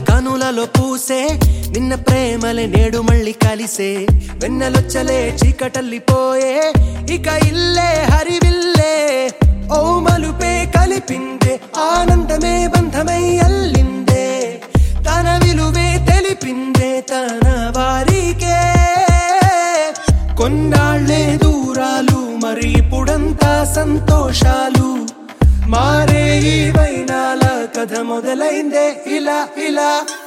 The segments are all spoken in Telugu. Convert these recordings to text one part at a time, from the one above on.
కనులలో పూసే నిన్న ప్రేమలే నేడు మళ్ళీ కలిసే వెన్నెలొచ్చలే చీకటల్లిపోయే ఇక ఇల్లే హరివిల్లే ఓ మలుపే కలిపిందే ఆనందమే బంధమై అల్లిందే తన విలువే తెలిపిందే తన వారికే కొన్నాళ్లే దూరాలు మరి ఇప్పుడంతా సంతోషాలు మారే ఈ వైనాల కథ మొదలైందే ఇలా ఇలా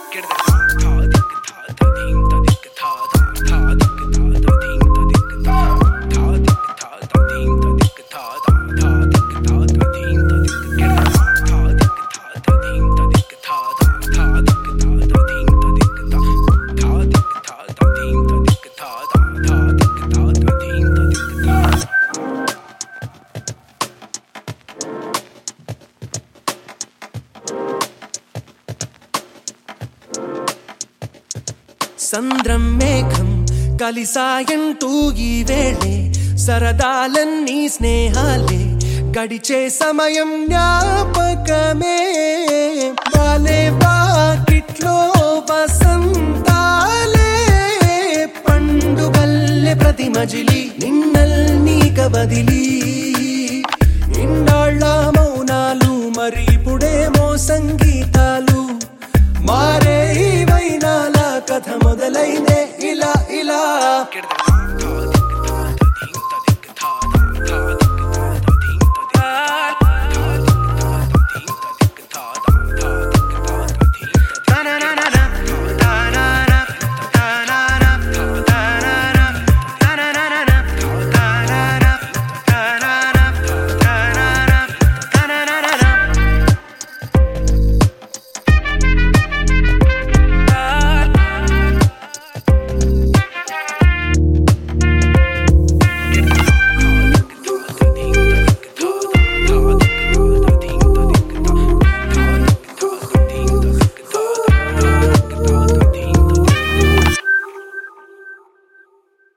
సంద్రం మేఘం కలిసాయంటూ ఈ వేళే సరదాలన్నీ స్నేహాలే గడిచే సమయం జ్ఞాపకమే బాలే వాకిట్లో వసంతాలే పండుగల్లే ప్రతి మజిలి నిన్నల్ని కబదిలి